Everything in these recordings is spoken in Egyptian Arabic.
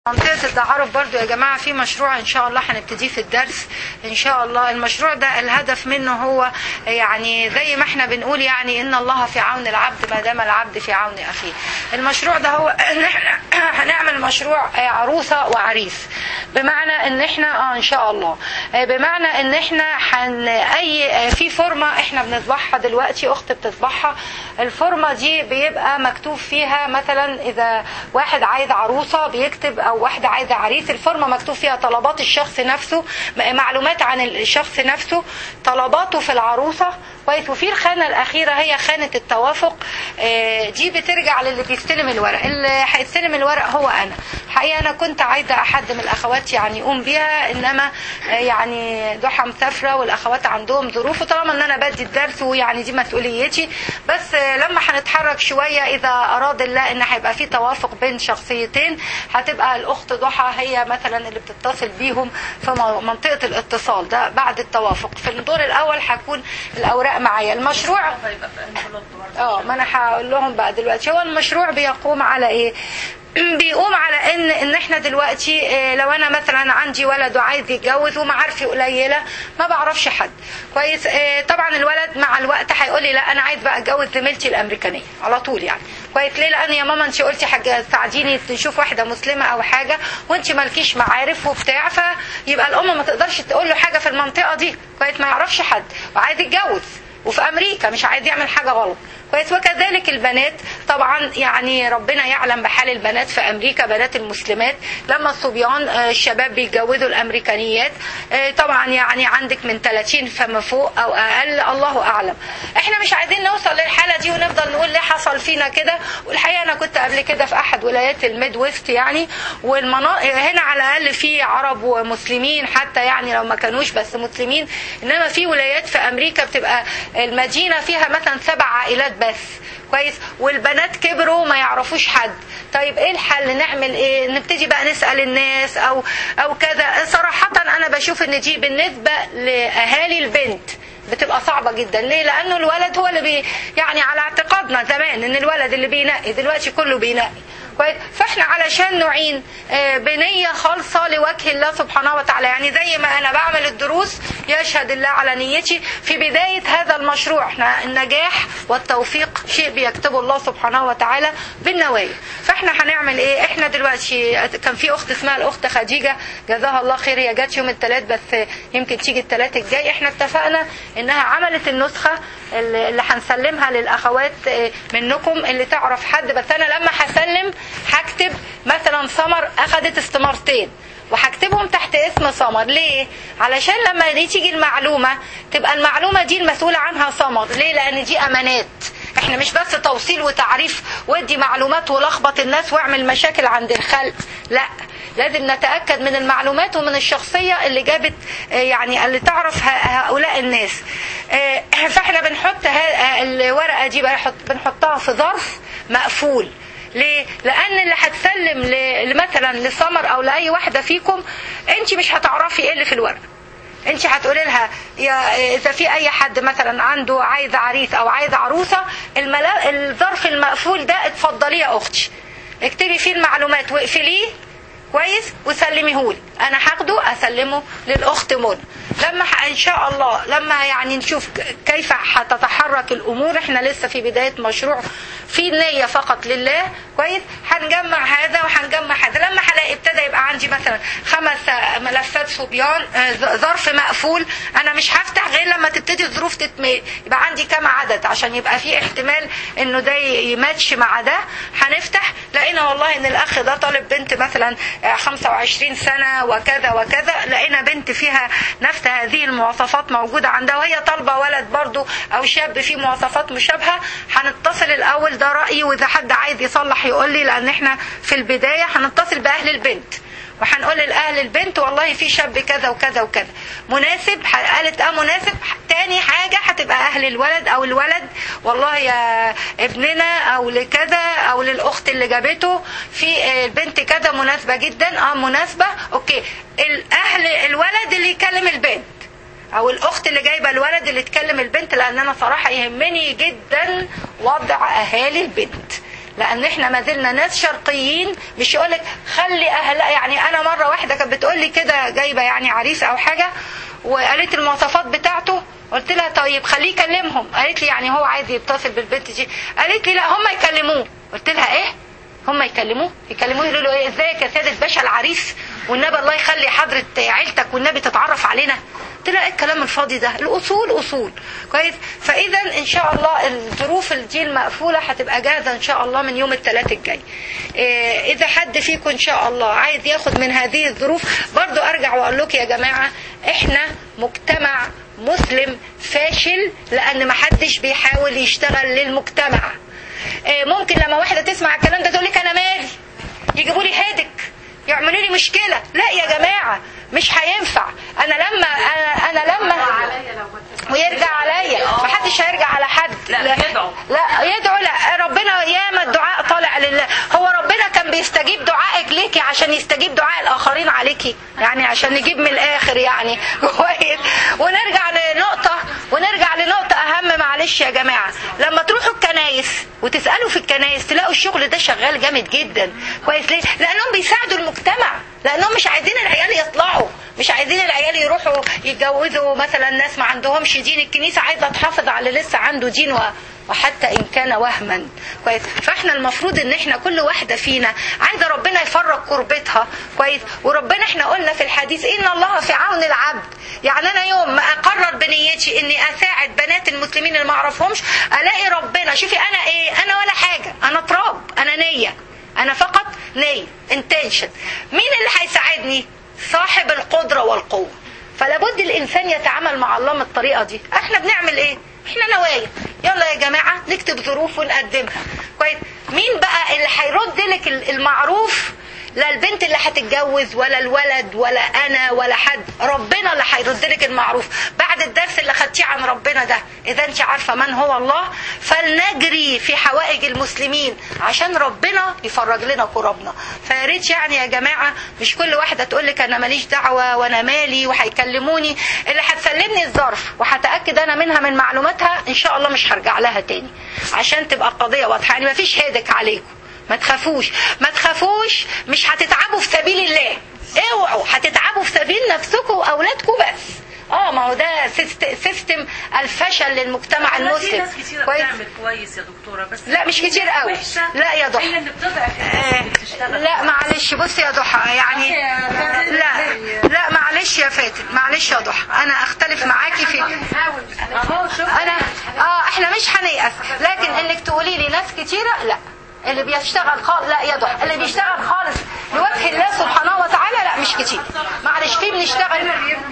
منطقة التعارف برضو يا جماعة في مشروع إن شاء الله هنبتديه في الدرس إن شاء الله المشروع ده الهدف منه هو يعني زي ما احنا بنقول يعني إن الله في عون العبد ما دام العبد في عون أخيه المشروع ده هو إن احنا هنعمل مشروع عروسة وعريس بمعنى إن احنا اه إن شاء الله بمعنى إن احنا حن أي في فورمة احنا بنطبعها دلوقتي أخت بتطبعها الفورمة دي بيبقى مكتوب فيها مثلا إذا واحد عايز عروسة بيكتب او واحده عايزه عريس الفورمه مكتوب فيها طلبات الشخص نفسه معلومات عن الشخص نفسه طلباته في العروسه كويس وفي الخانه الاخيره هي خانه التوافق دي بترجع للي بيستلم الورق اللي هيستلم الورق هو انا حقيقه انا كنت عايزه حد من الاخوات يعني يقوم بيها انما يعني ضحى مسافره والاخوات عندهم ظروف وطالما ان انا بدي الدرس ويعني دي مسؤوليتي بس لما هنتحرك شويه اذا اراد الله ان هيبقى في توافق بين شخصيتين هتبقى الاخت ضحى هي مثلا اللي بتتصل بيهم في منطقه الاتصال ده بعد التوافق في الدور الاول هكون الاوراق معايا المشروع اه ما انا هقول لهم بقى دلوقتي هو المشروع بيقوم على ايه بيقوم على ان ان احنا دلوقتي لو انا مثلا عندي ولد وعايز يتجوز ومعارفي قليله ما بعرفش حد كويس طبعا الولد مع الوقت هيقول لي لا انا عايز بقى اتجوز زميلتي الامريكانيه على طول يعني كويس ليه لان يا ماما انت قلتي حاجه تساعديني نشوف واحده مسلمه او حاجه وانت مالكيش معارف وبتاع فيبقى الام ما تقدرش تقول له حاجه في المنطقه دي كويس ما يعرفش حد وعايز يتجوز وفي امريكا مش عايز يعمل حاجه غلط كويس وكذلك البنات طبعا يعني ربنا يعلم بحال البنات في امريكا بنات المسلمات لما الصبيان الشباب بيتجوزوا الامريكانيات طبعا يعني عندك من 30 فما فوق او اقل الله اعلم احنا مش عايزين نوصل للحاله دي ونفضل نقول ليه حصل فينا كده والحقيقه انا كنت قبل كده في احد ولايات الميد ويست يعني والمناطق هنا على الاقل في عرب ومسلمين حتى يعني لو ما كانوش بس مسلمين انما في ولايات في امريكا بتبقى المدينه فيها مثلا سبع عائلات بس كويس والبنات كبروا ما يعرفوش حد طيب ايه الحل نعمل ايه نبتدي بقى نسال الناس او او كذا صراحه انا بشوف ان دي بالنسبه لاهالي البنت بتبقى صعبه جدا ليه لانه الولد هو اللي بي يعني على اعتقادنا زمان ان الولد اللي بينقي دلوقتي كله بينقي كويس فاحنا علشان نعين بنيه خالصه لوجه الله سبحانه وتعالى يعني زي ما انا بعمل الدروس يشهد الله على نيتي في بدايه هذا المشروع احنا النجاح والتوفيق شيء بيكتبه الله سبحانه وتعالى بالنوايا فاحنا هنعمل ايه احنا دلوقتي كان في اخت اسمها الاخت خديجه جزاها الله خير هي جت يوم الثلاث بس يمكن تيجي الثلاث الجاي احنا اتفقنا انها عملت النسخه اللي هنسلمها للاخوات منكم اللي تعرف حد بس انا لما هسلم هكتب مثلا سمر اخذت استمارتين وهكتبهم تحت اسم سمر ليه علشان لما دي تيجي المعلومه تبقى المعلومه دي المسؤوله عنها سمر ليه لان دي امانات احنا مش بس توصيل وتعريف ودي معلومات ولخبط الناس واعمل مشاكل عند الخلق لا لازم نتاكد من المعلومات ومن الشخصيه اللي جابت يعني اللي تعرف هؤلاء الناس فاحنا بنحط الورقه دي بنحطها في ظرف مقفول ليه؟ لأن اللي هتسلم مثلا لسمر أو لأي واحدة فيكم أنت مش هتعرفي إيه اللي في الورقة. انت هتقولي لها يا اذا في اي حد مثلا عنده عايز عريس او عايز عروسه الملا... الظرف المقفول ده اتفضلي يا اختي اكتبي فيه المعلومات واقفليه كويس وسلميهولي انا هاخده اسلمه للاخت منى لما ان شاء الله لما يعني نشوف كيف هتتحرك الامور احنا لسه في بدايه مشروع في نيه فقط لله كويس هنجمع هذا وهنجمع هذا لما هلاقي ابتدى يبقى عندي مثلا خمس ملفات صبيان ظرف مقفول انا مش هفتح غير لما تبتدي الظروف تتميل يبقى عندي كام عدد عشان يبقى في احتمال انه ده يماتش مع ده هنفتح لقينا والله ان الاخ ده طالب بنت مثلا 25 سنه وكذا وكذا لقينا بنت فيها نفس هذه المواصفات موجوده عندها وهي طالبه ولد برضه او شاب فيه مواصفات مشابهه هنتصل الاول ده رايي واذا حد عايز يصلح يقول لي لان احنا في البدايه هنتصل باهل البنت وهنقول لاهل البنت والله في شاب كذا وكذا وكذا مناسب قالت اه مناسب تاني حاجه هتبقى اهل الولد او الولد والله يا ابننا او لكذا او للاخت اللي جابته في البنت كذا مناسبه جدا اه مناسبه اوكي الاهل الولد اللي يكلم البنت او الاخت اللي جايبه الولد اللي تكلم البنت لان انا صراحه يهمني جدا وضع اهالي البنت لان احنا ما زلنا ناس شرقيين مش يقولك خلي اهل يعني انا مره واحده كانت بتقول لي كده جايبه يعني عريس او حاجه وقالت المواصفات بتاعته قلت لها طيب خليه يكلمهم قالت لي يعني هو عايز يتصل بالبنت دي قالت لي لا هم يكلموه قلت لها ايه هم يكلموه يكلموه يقولوا له ايه ازيك يا سياده باشا العريس والنبي الله يخلي حضره عيلتك والنبي تتعرف علينا قلت لها ايه الكلام الفاضي ده الاصول اصول كويس فاذا ان شاء الله الظروف دي المقفوله هتبقى جاهزه ان شاء الله من يوم الثلاث الجاي إيه اذا حد فيكم ان شاء الله عايز ياخد من هذه الظروف برضو ارجع واقول لكم يا جماعه احنا مجتمع مسلم فاشل لان ما حدش بيحاول يشتغل للمجتمع إيه ممكن لما واحده تسمع الكلام ده تقول لك انا مالي يجيبوا لي هيدك يعملوا لي مشكله لا يا جماعه مش هينفع انا لما انا, أنا لما ويرجع عليا ما حدش هيرجع على حد لا يدعو لا يدعو لا ربنا ياما الدعاء طالع لله هو ربنا كان بيستجيب دعائك ليكي عشان يستجيب دعاء الاخرين عليكي يعني عشان نجيب من الاخر يعني كويس ونرجع لنقطه ونرجع لنقطه اهم معلش يا جماعه لما تروحوا الكنايس وتسالوا في الكنايس تلاقوا الشغل ده شغال جامد جدا كويس ليه لانهم بيساعدوا المجتمع لانهم مش عايزين العيال يطلعوا مش عايزين العيال يروحوا يتجوزوا مثلا ناس ما عندهمش دين الكنيسه عايزه تحافظ على لسه عنده دين و... وحتى ان كان وهما كويس فاحنا المفروض ان احنا كل واحده فينا عايزه ربنا يفرج كربتها كويس وربنا احنا قلنا في الحديث ان الله في عون العبد يعني انا يوم ما اقرر بنيتي اني اساعد بنات المسلمين اللي ما اعرفهمش الاقي ربنا شوفي انا ايه انا ولا حاجه انا تراب انا نيه انا فقط نيه انتنشن مين اللي هيساعدني صاحب القدره والقوه فلابد الانسان يتعامل مع الله من الطريقه دي احنا بنعمل ايه احنا نوايا يلا يا جماعه نكتب ظروف ونقدمها كويس مين بقى اللي هيرد لك المعروف لا البنت اللي هتتجوز ولا الولد ولا انا ولا حد ربنا اللي هيرد لك المعروف بعد الدرس اللي خدتيه عن ربنا ده اذا انت عارفه من هو الله فلنجري في حوائج المسلمين عشان ربنا يفرج لنا كربنا فيا ريت يعني يا جماعه مش كل واحده تقول لك انا ماليش دعوه وانا مالي وهيكلموني اللي هتسلمني الظرف وهتاكد انا منها من معلوماتها ان شاء الله مش هرجع لها تاني عشان تبقى القضيه واضحه يعني مفيش هيدك عليكم ما تخافوش ما تخافوش مش هتتعبوا في سبيل الله اوعوا هتتعبوا في سبيل نفسكم واولادكم بس اه ما هو ده سيستم الفشل للمجتمع في المسلم ناس كتيرة كويس بتعمل كويس يا دكتورة بس لا مش كتير قوي وحشة لا يا هي ضحى اللي بتضعف آه، اللي بتشتغل لا معلش بصي يا ضحى يعني لا لا معلش يا فاتن معلش يا ضحى انا اختلف معاكي في اهو شوف انا اه احنا مش هنيأس لكن انك تقولي لي ناس كتيره لا اللي بيشتغل خالص لا يا ضحى اللي بيشتغل خالص لوجه الله سبحانه وتعالى لا مش كتير معلش في بنشتغل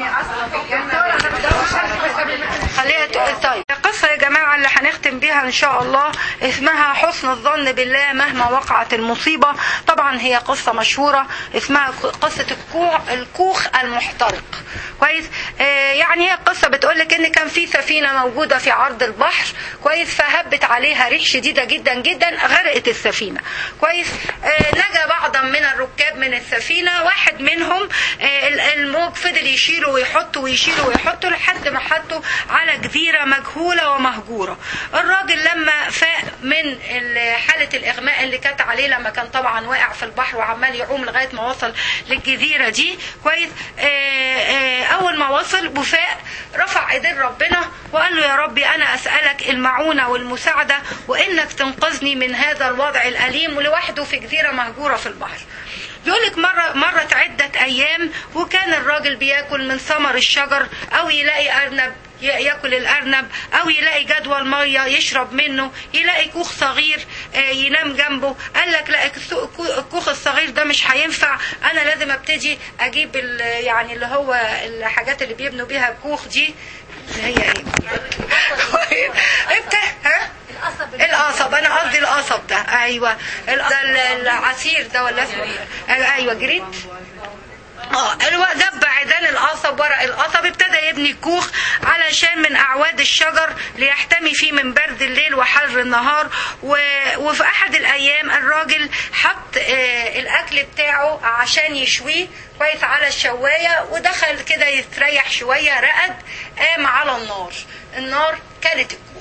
خليها تقول طيب القصة يا جماعة اللي هنختم بيها إن شاء الله اسمها حسن الظن بالله مهما وقعت المصيبة طبعا هي قصة مشهورة اسمها قصة الكوخ, الكوخ المحترق كويس آه يعني هي القصة بتقولك إن كان في سفينة موجودة في عرض البحر كويس فهبت عليها ريح شديدة جدا جدا غرقت السفينة كويس آه نجا بعضا من الركاب من السفينة واحد منهم آه الموج فضل يشيله ويحطه ويشيله ويحطه لحد ما حطه على جزيرة مجهولة ومهجورة الراجل لما فاق من حالة الإغماء اللي كانت عليه لما كان طبعا واقع في البحر وعمال يعوم لغاية ما وصل للجزيرة دي كويس آه آه أول ما وصل وفاق رفع ايدين ربنا وقال له يا ربي أنا أسألك المعونة والمساعدة وإنك تنقذني من هذا الوضع الأليم ولوحده في جزيرة مهجورة في البحر بيقولك مرة مرت عدة أيام وكان الراجل بياكل من ثمر الشجر أو يلاقي أرنب ياكل الارنب او يلاقي جدول ميه يشرب منه يلاقي كوخ صغير ينام جنبه قال لك لا الكوخ الصغير ده مش هينفع انا لازم ابتدي اجيب يعني اللي هو الحاجات اللي بيبنوا بيها الكوخ دي اللي هي ايه انت ها القصب انا قصدي القصب ده ايوه ده العصير ده ولا اسمه ايوه جريت اه دب عيدان القصب ورق القصب ابتدى يبني كوخ علشان من اعواد الشجر ليحتمي فيه من برد الليل وحر النهار و... وفي احد الايام الراجل حط آه الاكل بتاعه عشان يشويه كويس على الشوايه ودخل كده يستريح شويه رقد قام على النار النار كانت الكوخ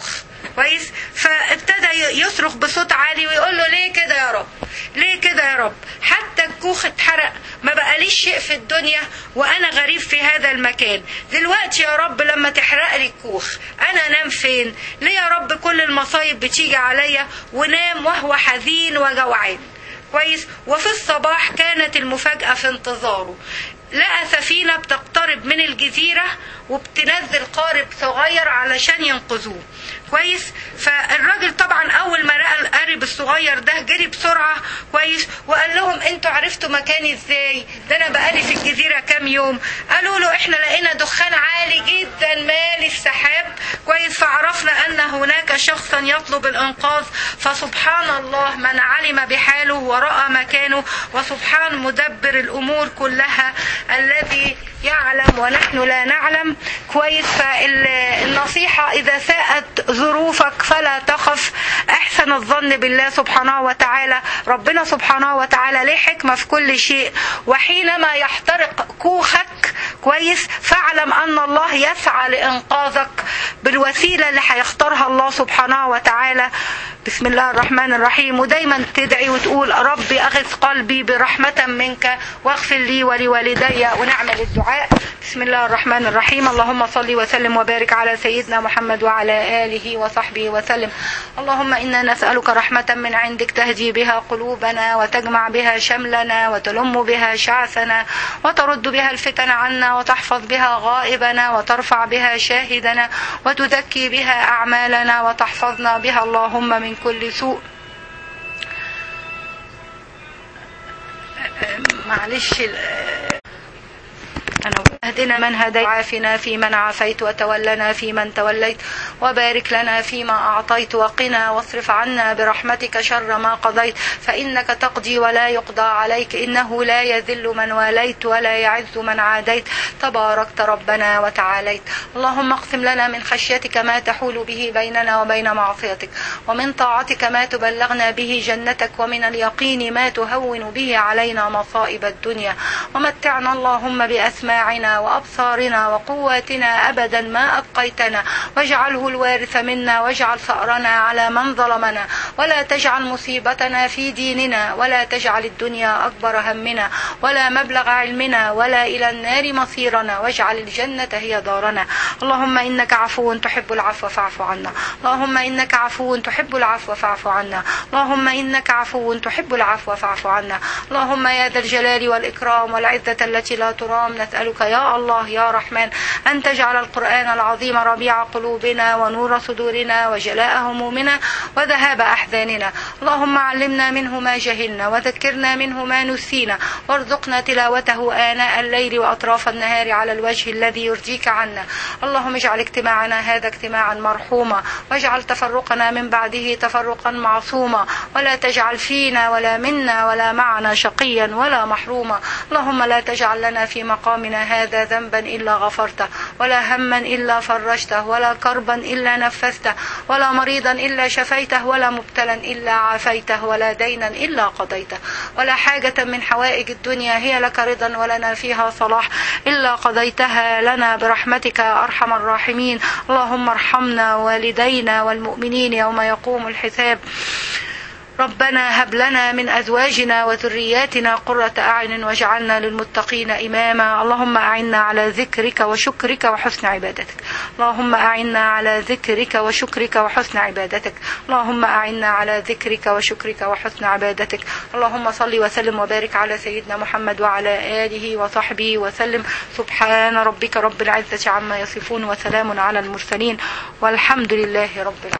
كويس فابتدى يصرخ بصوت عالي ويقول له ليه كده يا رب ليه كده يا رب حتى الكوخ اتحرق ما بقاليش شيء في الدنيا وانا غريب في هذا المكان دلوقتي يا رب لما تحرق لي الكوخ انا انام فين ليه يا رب كل المصايب بتيجي عليا ونام وهو حزين وجوعان كويس وفي الصباح كانت المفاجأة في انتظاره لقى سفينة بتقترب من الجزيرة وبتنزل قارب صغير علشان ينقذوه كويس فالراجل طبعا اول ما لقى القارب الصغير ده جري بسرعه كويس وقال لهم انتوا عرفتوا مكاني ازاي ده انا بقالي في الجزيره كام يوم قالوا له احنا لقينا دخان عالي جدا مالي السحاب كويس فعرفنا ان هناك شخصا يطلب الانقاذ فسبحان الله من علم بحاله وراى مكانه وسبحان مدبر الامور كلها الذي يعلم ونحن لا نعلم كويس فالنصيحة إذا ساءت ظروفك فلا تخف أحسن الظن بالله سبحانه وتعالى ربنا سبحانه وتعالى له حكمة في كل شيء وحينما يحترق كوخك كويس فاعلم أن الله يسعى لإنقاذك بالوسيلة اللي هيختارها الله سبحانه وتعالى بسم الله الرحمن الرحيم ودايما تدعي وتقول ربي أغث قلبي برحمة منك واغفر لي ولوالدي ونعمل الدعاء بسم الله الرحمن الرحيم اللهم صل وسلم وبارك على سيدنا محمد وعلى آله وصحبه وسلم اللهم إنا نسألك رحمة من عندك تهدي بها قلوبنا وتجمع بها شملنا وتلم بها شعثنا وترد بها الفتن عنا وتحفظ بها غائبنا وترفع بها شاهدنا وتزكي بها أعمالنا وتحفظنا بها اللهم من كل سوء معلش أنا اهدنا من هديت وعافنا في من عافيت وتولنا في من توليت وبارك لنا فيما أعطيت وقنا واصرف عنا برحمتك شر ما قضيت فإنك تقضي ولا يقضى عليك إنه لا يذل من واليت ولا يعز من عاديت تباركت ربنا وتعاليت اللهم اقسم لنا من خشيتك ما تحول به بيننا وبين معصيتك ومن طاعتك ما تبلغنا به جنتك ومن اليقين ما تهون به علينا مصائب الدنيا ومتعنا اللهم بأسماعنا وأبصارنا وقواتنا أبدا ما أبقيتنا واجعله الوارث منا واجعل ثأرنا على من ظلمنا ولا تجعل مصيبتنا في ديننا ولا تجعل الدنيا أكبر همنا ولا مبلغ علمنا ولا إلى النار مصيرنا واجعل الجنة هي دارنا اللهم إنك عفو تحب العفو فاعف عنا اللهم إنك عفو تحب العفو فاعف عنا اللهم إنك عفو تحب العفو فاعف عنا اللهم يا ذا الجلال والإكرام والعزة التي لا ترام نسألك يا الله يا رحمن أن تجعل القرآن العظيم ربيع قلوبنا ونور صدورنا وجلاء همومنا وذهاب أحزاننا اللهم علمنا منه ما جهلنا وذكرنا منه ما نسينا وارزقنا تلاوته آناء الليل وأطراف النهار على الوجه الذي يرضيك عنا اللهم اجعل اجتماعنا هذا اجتماعا مرحوما واجعل تفرقنا من بعده تفرقا معصوما ولا تجعل فينا ولا منا ولا معنا شقيا ولا محروما اللهم لا تجعل لنا في مقامنا هذا ذنبا إلا غفرته ولا هما إلا فرجته ولا كربا إلا نفسته ولا مريضا إلا شفيته ولا مبتلا إلا عافيته ولا دينا إلا قضيته ولا حاجة من حوائج الدنيا هي لك رضا ولنا فيها صلاح إلا قضيتها لنا برحمتك يا أرحم الراحمين اللهم ارحمنا والدينا والمؤمنين يوم يقوم الحساب ربنا هب لنا من أزواجنا وذرياتنا قرة أعين واجعلنا للمتقين إماما اللهم أعنا على ذكرك وشكرك وحسن عبادتك اللهم أعنا على ذكرك وشكرك وحسن عبادتك اللهم أعنا على ذكرك وشكرك وحسن عبادتك اللهم صل وسلم وبارك على سيدنا محمد وعلى آله وصحبه وسلم سبحان ربك رب العزة عما يصفون وسلام على المرسلين والحمد لله رب العالمين